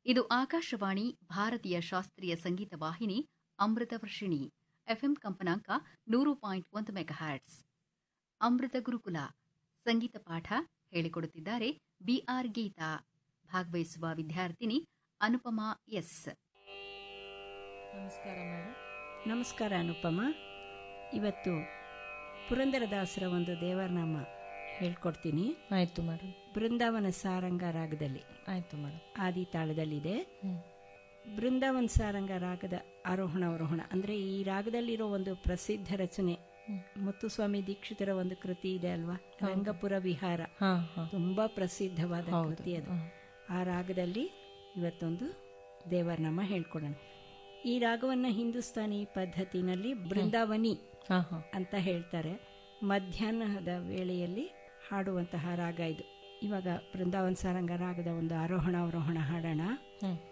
ಇದು ಆಕಾಶವಾಣಿ ಭಾರತೀಯ ಶಾಸ್ತ್ರೀಯ ಸಂಗೀತ ವಾಹಿನಿ ಅಮೃತ ವರ್ಷಿಣಿ ಎಫ್ಎಂ ಕಂಪನಾಂಕ ನೂರು ಪಾಯಿಂಟ್ ಒಂದು ಮೆಗಾಹ್ಯಾಟ್ಸ್ ಅಮೃತ ಗುರುಕುಲ ಸಂಗೀತ ಪಾಠ ಹೇಳಿಕೊಡುತ್ತಿದ್ದಾರೆ ಬಿಆರ್ ಗೀತಾ ಭಾಗವಹಿಸುವ ವಿದ್ಯಾರ್ಥಿನಿ ಅನುಪಮಾ ಎಸ್ ನಮಸ್ಕಾರ ಮೇಡಮ್ ನಮಸ್ಕಾರ ಅನುಪಮ ಇವತ್ತು ಪುರಂದರದಾಸರ ಒಂದು ದೇವರನಾಮ ಹೇಳ್ಕೊಡ್ತೀನಿ ಆಯ್ತು ಮೇಡಮ್ ಬೃಂದಾವನ ಸಾರಂಗ ರಾಗದಲ್ಲಿ ಆಯ್ತು ಮೇಡಮ್ ಆದಿ ತಾಳದಲ್ಲಿದೆ ಹ್ಮ್. ಬೃಂದಾವನ ಸಾರಂಗ ರಾಗದ ಆರೋಹಣ ಅವರೋಹಣ ಅಂದರೆ ಈ ರಾಗದಲ್ಲಿರೋ ಒಂದು ಪ್ರಸಿದ್ಧ ರಚನೆ ಮುತ್ತುಸ್ವಾಮಿ ದೀಕ್ಷಿತರ ಒಂದು ಕೃತಿ ಇದೆ ಅಲ್ವಾ ರಂಗಪುರ ವಿಹಾರ ಹಾ ಹಾ ತುಂಬಾ ಪ್ರಸಿದ್ಧವಾದ ಕೃತಿ ಅದು ಆ ರಾಗದಲ್ಲಿ ಇವತ್ತೊಂದು ದೇವರನಾಮ ಹೇಳ್ಕೊಡೋಣ ಈ ರಾಗವನ್ನ ಹಿಂದೂಸ್ತಾನಿ ಪದ್ಧತಿನಲ್ಲಿ ಬೃಂದಾವನಿ ಹಾ ಹಾ ಅಂತ ಹೇಳ್ತಾರೆ ಮಧ್ಯಾಹ್ನದ ವೇಳೆಯಲ್ಲಿ ಹಾಡುವಂತಹ ರಾಗ ಇದು ಇವಾಗ ಬೃಂದಾವನ ಸಾರಂಗ ರಾಗದ ಒಂದು ಆರೋಹಣ ಅವರೋಹಣ ಹಾಡೋಣ ಹ್ಮ್